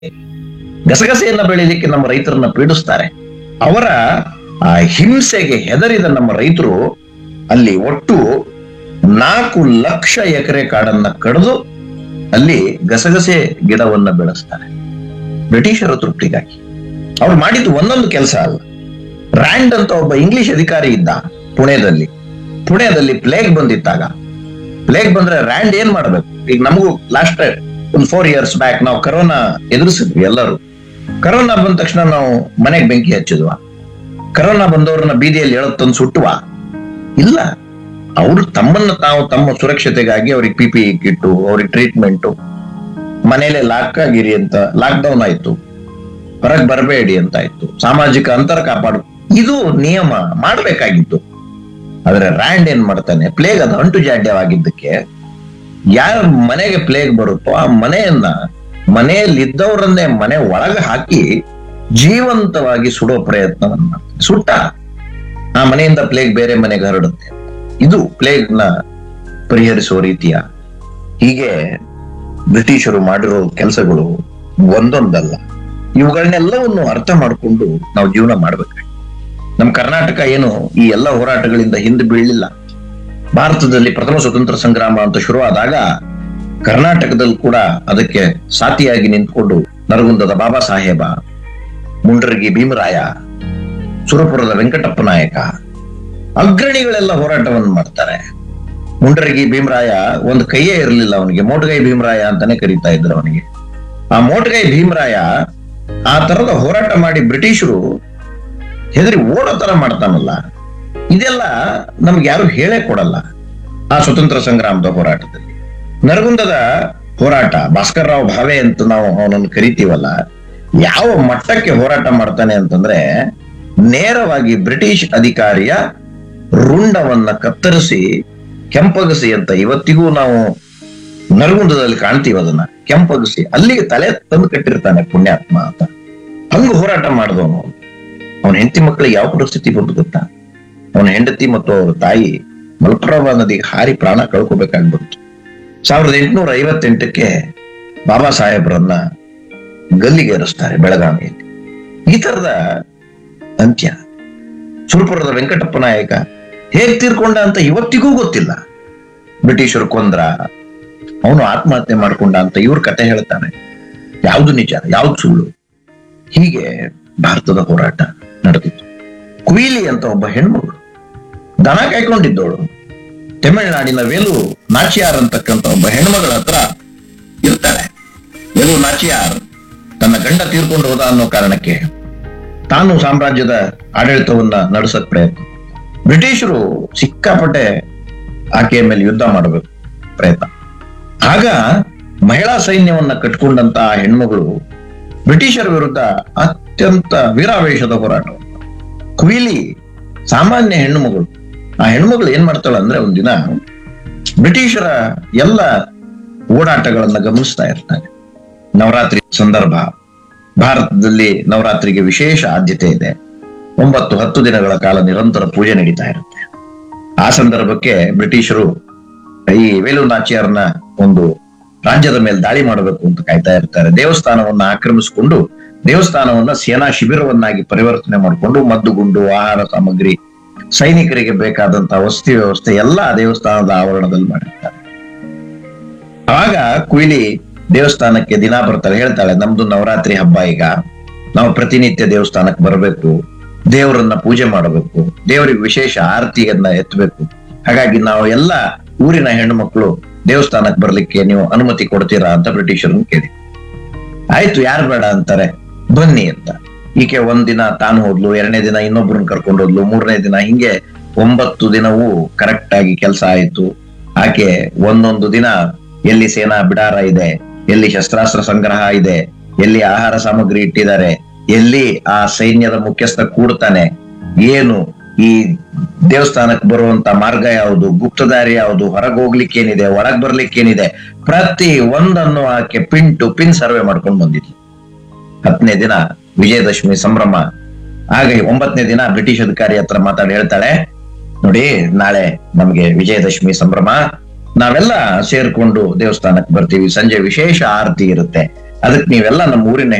ಗಸಗಸೆಯನ್ನ ಬೆಳೀಲಿಕ್ಕೆ ನಮ್ಮ ರೈತರನ್ನ ಪೀಡಿಸ್ತಾರೆ ಅವರ ಆ ಹಿಂಸೆಗೆ ಹೆದರಿದ ನಮ್ಮ ರೈತರು ಅಲ್ಲಿ ಒಟ್ಟು ನಾಲ್ಕು ಲಕ್ಷ ಎಕರೆ ಕಾಡನ್ನ ಕಡಿದು ಅಲ್ಲಿ ಗಸಗಸೆ ಗಿಡವನ್ನ ಬೆಳೆಸ್ತಾರೆ ಬ್ರಿಟಿಷರ ತೃಪ್ತಿಗಾಗಿ ಅವ್ರು ಮಾಡಿದ್ದು ಒಂದೊಂದು ಕೆಲಸ ಅಲ್ಲ ರ್ಯಾಂಡ್ ಅಂತ ಒಬ್ಬ ಇಂಗ್ಲಿಷ್ ಅಧಿಕಾರಿ ಇದ್ದ ಪುಣೆದಲ್ಲಿ ಪುಣೆದಲ್ಲಿ ಪ್ಲೇಗ್ ಬಂದಿತ್ತಾಗ ಪ್ಲೇಗ್ ಬಂದ್ರೆ ರ್ಯಾಂಡ್ ಏನ್ ಮಾಡ್ಬೇಕು ಈಗ ನಮಗೂ ಲಾಸ್ಟ್ ಒಂದು ಫೋರ್ ಇಯರ್ಸ್ ಬ್ಯಾಕ್ ನಾವು ಕರೋನಾ ಎದುರಿಸಿದ್ವಿ ಎಲ್ಲರೂ ಕರೋನಾ ಬಂದ ತಕ್ಷಣ ನಾವು ಮನೆಗೆ ಬೆಂಕಿ ಹಚ್ಚಿದ್ವ ಕರೋನಾ ಬಂದವ್ರನ್ನ ಬೀದಿಯಲ್ಲಿ ಎಳದ್ ತಂದು ಸುಟ್ಟುವ ಇಲ್ಲ ಅವರು ತಮ್ಮನ್ನ ತಾವು ತಮ್ಮ ಸುರಕ್ಷತೆಗಾಗಿ ಅವ್ರಿಗೆ ಪಿ ಪಿ ಕಿಟ್ಟು ಅವ್ರಿಗೆ ಟ್ರೀಟ್ಮೆಂಟ್ ಮನೇಲೆ ಲಾಕ್ ಆಗಿರಿ ಅಂತ ಲಾಕ್ ಡೌನ್ ಆಯ್ತು ಹೊರಗೆ ಬರಬೇಡಿ ಅಂತ ಆಯ್ತು ಸಾಮಾಜಿಕ ಅಂತರ ಕಾಪಾಡು ಇದು ನಿಯಮ ಮಾಡ್ಬೇಕಾಗಿತ್ತು ಆದ್ರೆ ರ್ಯಾಂಡ್ ಏನ್ ಮಾಡ್ತಾನೆ ಪ್ಲೇಗ್ ಅದು ಅಂಟು ಜಾಡ್ಯವಾಗಿದ್ದಕ್ಕೆ ಯಾರ ಮನೆಗೆ ಪ್ಲೇಗ್ ಬರುತ್ತೋ ಆ ಮನೆಯನ್ನ ಮನೆಯಲ್ಲಿದ್ದವರನ್ನೇ ಮನೆ ಒಳಗೆ ಹಾಕಿ ಜೀವಂತವಾಗಿ ಸುಡೋ ಪ್ರಯತ್ನವನ್ನ ಮಾಡ್ತಾನೆ. ಸುಟ್ಟ ಆ ಮನೆಯಿಂದ ಪ್ಲೇಗ್ ಬೇರೆ ಮನೆಗೆ ಹರಡುತ್ತೆ ಇದು ಪ್ಲೇಗ್ ನ ಪರಿಹರಿಸುವ ರೀತಿಯ ಹೀಗೆ ಬ್ರಿಟಿಷರು ಮಾಡಿರೋ ಕೆಲಸಗಳು ಒಂದೊಂದಲ್ಲ ಇವುಗಳನ್ನೆಲ್ಲವನ್ನು ಅರ್ಥ ಮಾಡಿಕೊಂಡು ನಾವು ಜೀವನ ಮಾಡ್ಬೇಕಾಗಿ ನಮ್ಮ ಕರ್ನಾಟಕ ಏನು ಈ ಎಲ್ಲ ಹೋರಾಟಗಳಿಂದ ಹಿಂದೆ ಬೀಳಲಿಲ್ಲ ಭಾರತದಲ್ಲಿ ಪ್ರಥಮ ಸ್ವತಂತ್ರ ಸಂಗ್ರಾಮ ಅಂತ ಶುರುವಾದಾಗ ಕರ್ನಾಟಕದಲ್ಲಿ ಕೂಡ ಅದಕ್ಕೆ ಸಾಥಿಯಾಗಿ ನಿಂತ್ಕೊಂಡು ನರಗುಂದದ ಬಾಬಾ ಸಾಹೇಬ ಮುಂಡ್ರಗಿ ಭೀಮರಾಯ ಸುರಪುರದ ವೆಂಕಟಪ್ಪ ನಾಯಕ ಅಗ್ರಣಿಗಳೆಲ್ಲ ಹೋರಾಟವನ್ನು ಮಾಡ್ತಾರೆ ಮುಂಡರಗಿ ಭೀಮರಾಯ ಒಂದು ಕೈಯೇ ಇರಲಿಲ್ಲ ಅವನಿಗೆ ಮೋಟಗೈ ಭೀಮರಾಯ ಅಂತಾನೆ ಕರೀತಾ ಇದ್ರು ಅವನಿಗೆ ಆ ಮೋಟಗೈ ಭೀಮರಾಯ ಆ ತರದ ಹೋರಾಟ ಮಾಡಿ ಬ್ರಿಟಿಷರು ಹೆದರಿ ಓಡೋ ತರ ಮಾಡ್ತಾನಲ್ಲ ಇದೆಲ್ಲ ನಮ್ಗೆ ಯಾರು ಹೇಳೇ ಕೊಡಲ್ಲ ಆ ಸ್ವತಂತ್ರ ಸಂಗ್ರಾಮದ ಹೋರಾಟದಲ್ಲಿ ನರಗುಂದದ ಹೋರಾಟ ಭಾಸ್ಕರ್ ರಾವ್ ಭಾವೆ ಅಂತ ನಾವು ಅವನನ್ನು ಕರಿತೀವಲ್ಲ ಯಾವ ಮಟ್ಟಕ್ಕೆ ಹೋರಾಟ ಮಾಡ್ತಾನೆ ಅಂತಂದ್ರೆ ನೇರವಾಗಿ ಬ್ರಿಟಿಷ್ ಅಧಿಕಾರಿಯ ರುಂಡವನ್ನ ಕತ್ತರಿಸಿ ಕೆಂಪಗಸಿ ಅಂತ ಇವತ್ತಿಗೂ ನಾವು ನರಗುಂದದಲ್ಲಿ ಕಾಣ್ತೀವಿ ಅದನ್ನ ಕೆಂಪಗಸಿ ಅಲ್ಲಿಗೆ ತಲೆ ತಂದು ಕಟ್ಟಿರ್ತಾನೆ ಪುಣ್ಯಾತ್ಮ ಅಂತ ಹಂಗ ಹೋರಾಟ ಮಾಡಿದವನು ಅವನ ಹೆಂಡತಿ ಮಕ್ಕಳಿಗೆ ಯಾವ ಪರಿಸ್ಥಿತಿ ಬಂತು ಗೊತ್ತಾ ಅವನ ಹೆಂಡತಿ ಮತ್ತು ಅವರ ತಾಯಿ ಮಲಪ್ರಭಾ ನದಿಗೆ ಹಾರಿ ಪ್ರಾಣ ಕಳ್ಕೋಬೇಕಾಗ್ಬಿಡ್ತು ಸಾವಿರದ ಎಂಟುನೂರ ಐವತ್ತೆಂಟಕ್ಕೆ ಬಾಬಾ ಸಾಹೇಬ್ರನ್ನ ಗಲ್ಲಿಗೇರಿಸ್ತಾರೆ ಬೆಳಗಾವಿಯಲ್ಲಿ ಈ ತರದ ಅಂತ್ಯ ಸುರಪುರದ ವೆಂಕಟಪ್ಪ ನಾಯಕ ಹೇಗ್ ತೀರ್ಕೊಂಡ ಅಂತ ಇವತ್ತಿಗೂ ಗೊತ್ತಿಲ್ಲ ಬ್ರಿಟಿಷರು ಕೊಂದ್ರ ಅವನು ಆತ್ಮಹತ್ಯೆ ಮಾಡ್ಕೊಂಡ ಅಂತ ಇವ್ರ ಕತೆ ಹೇಳ್ತಾನೆ ಯಾವ್ದು ನಿಜ ಯಾವ್ದು ಸುಳ್ಳು ಹೀಗೆ ಭಾರತದ ಹೋರಾಟ ನಡೆದಿತ್ತು ಕುಯಿಲಿ ಅಂತ ಒಬ್ಬ ಹೆಣ್ಮಗಳು ದನ ಕಾಯ್ಕೊಂಡಿದ್ದವಳು ತಮಿಳುನಾಡಿನ ವೇಲು ನಾಚಿಯಾರ್ ಅಂತಕ್ಕಂಥ ಒಬ್ಬ ಹೆಣ್ಮಗಳ ಹತ್ರ ಇರ್ತಾಳೆ ವೇಲು ನಾಚಿಯಾರ್ ತನ್ನ ಗಂಡ ತೀರ್ಕೊಂಡು ಹೋದ ಅನ್ನೋ ಕಾರಣಕ್ಕೆ ತಾನು ಸಾಮ್ರಾಜ್ಯದ ಆಡಳಿತವನ್ನ ನಡೆಸಕ್ ಪ್ರಯತ್ನ ಬ್ರಿಟಿಷರು ಸಿಕ್ಕಾಪಟ್ಟೆ ಆಕೆಯ ಮೇಲೆ ಯುದ್ಧ ಮಾಡಬೇಕು ಪ್ರಯತ್ನ ಆಗ ಮಹಿಳಾ ಸೈನ್ಯವನ್ನ ಕಟ್ಕೊಂಡಂತ ಆ ಹೆಣ್ಮಗಳು ಬ್ರಿಟಿಷರ ವಿರುದ್ಧ ಅತ್ಯಂತ ವೀರಾವೇಶದ ಹೋರಾಟ ಕುಯಿಲಿ ಸಾಮಾನ್ಯ ಹೆಣ್ಣು ಮಗಳು ಆ ಹೆಣ್ಮಗಳು ಏನ್ ಮಾಡ್ತಾಳೆ ಅಂದ್ರೆ ಒಂದಿನ ಬ್ರಿಟಿಷರ ಎಲ್ಲ ಓಡಾಟಗಳನ್ನ ಗಮನಿಸ್ತಾ ಇರ್ತಾನೆ ನವರಾತ್ರಿ ಸಂದರ್ಭ ಭಾರತದಲ್ಲಿ ನವರಾತ್ರಿಗೆ ವಿಶೇಷ ಆದ್ಯತೆ ಇದೆ ಒಂಬತ್ತು ಹತ್ತು ದಿನಗಳ ಕಾಲ ನಿರಂತರ ಪೂಜೆ ನಡೀತಾ ಇರುತ್ತೆ ಆ ಸಂದರ್ಭಕ್ಕೆ ಬ್ರಿಟಿಷರು ಈ ವೇಲು ನಾಚಿಯಾರ್ನ ಒಂದು ರಾಜ್ಯದ ಮೇಲೆ ದಾಳಿ ಮಾಡಬೇಕು ಅಂತ ಕಾಯ್ತಾ ಇರ್ತಾರೆ ದೇವಸ್ಥಾನವನ್ನ ಆಕ್ರಮಿಸಿಕೊಂಡು ದೇವಸ್ಥಾನವನ್ನ ಸೇನಾ ಶಿಬಿರವನ್ನಾಗಿ ಪರಿವರ್ತನೆ ಮಾಡಿಕೊಂಡು ಮದ್ದುಗುಂಡು ಆಹಾರ ಸಾಮಗ್ರಿ ಸೈನಿಕರಿಗೆ ಬೇಕಾದಂತಹ ವಸತಿ ವ್ಯವಸ್ಥೆ ಎಲ್ಲ ಆ ದೇವಸ್ಥಾನದ ಆವರಣದಲ್ಲಿ ಮಾಡಿರ್ತಾರೆ ಆವಾಗ ಕುಯ್ಲಿ ದೇವಸ್ಥಾನಕ್ಕೆ ದಿನ ಬರ್ತಾಳೆ ಹೇಳ್ತಾಳೆ ನಮ್ದು ನವರಾತ್ರಿ ಹಬ್ಬ ಈಗ ನಾವು ಪ್ರತಿನಿತ್ಯ ದೇವಸ್ಥಾನಕ್ಕೆ ಬರಬೇಕು ದೇವರನ್ನ ಪೂಜೆ ಮಾಡಬೇಕು ದೇವರಿಗೆ ವಿಶೇಷ ಆರತಿಯನ್ನ ಎತ್ತಬೇಕು ಹಾಗಾಗಿ ನಾವು ಎಲ್ಲ ಊರಿನ ಹೆಣ್ಣು ಮಕ್ಕಳು ದೇವಸ್ಥಾನಕ್ಕೆ ಬರ್ಲಿಕ್ಕೆ ನೀವು ಅನುಮತಿ ಕೊಡ್ತೀರಾ ಅಂತ ಬ್ರಿಟಿಷರನ್ನು ಕೇಳಿ ಆಯ್ತು ಯಾರು ಬೇಡ ಅಂತಾರೆ ಬನ್ನಿ ಅಂತ ಈಕೆ ಒಂದಿನ ತಾನು ಹೋದ್ಲು ಎರಡನೇ ದಿನ ಇನ್ನೊಬ್ಬರನ್ನ ಕರ್ಕೊಂಡು ಹೋದ್ಲು ಮೂರನೇ ದಿನ ಹಿಂಗೆ ಒಂಬತ್ತು ದಿನವೂ ಕರೆಕ್ಟ್ ಆಗಿ ಕೆಲಸ ಆಯ್ತು ಆಕೆ ಒಂದೊಂದು ದಿನ ಎಲ್ಲಿ ಸೇನಾ ಬಿಡಾರ ಇದೆ ಎಲ್ಲಿ ಶಸ್ತ್ರಾಸ್ತ್ರ ಸಂಗ್ರಹ ಇದೆ ಎಲ್ಲಿ ಆಹಾರ ಸಾಮಗ್ರಿ ಇಟ್ಟಿದ್ದಾರೆ ಎಲ್ಲಿ ಆ ಸೈನ್ಯದ ಮುಖ್ಯಸ್ಥ ಕೂಡ್ತಾನೆ ಏನು ಈ ದೇವಸ್ಥಾನಕ್ಕೆ ಬರುವಂತ ಮಾರ್ಗ ಯಾವುದು ಗುಪ್ತದಾರಿ ಯಾವುದು ಹೊರಗೆ ಹೋಗ್ಲಿಕ್ಕೆ ಏನಿದೆ ಒಳಗ್ ಬರ್ಲಿಕ್ಕೆ ಏನಿದೆ ಪ್ರತಿ ಒಂದನ್ನು ಆಕೆ ಪಿನ್ ಟು ಪಿನ್ ಸರ್ವೆ ಮಾಡ್ಕೊಂಡು ಬಂದಿದ್ಲು ಹತ್ತನೇ ದಿನ ವಿಜಯದಶಮಿ ಸಂಭ್ರಮ ಆಗ ಒಂಬತ್ತನೇ ದಿನ ಬ್ರಿಟಿಷ್ ಅಧಿಕಾರಿ ಹತ್ರ ಮಾತಾಡಿ ಹೇಳ್ತಾಳೆ ನೋಡಿ ನಾಳೆ ನಮ್ಗೆ ವಿಜಯದಶಮಿ ಸಂಭ್ರಮ ನಾವೆಲ್ಲ ಸೇರ್ಕೊಂಡು ದೇವಸ್ಥಾನಕ್ಕೆ ಬರ್ತೀವಿ ಸಂಜೆ ವಿಶೇಷ ಆರತಿ ಇರುತ್ತೆ ಅದಕ್ಕೆ ನೀವೆಲ್ಲ ನಮ್ಮ ಊರಿನ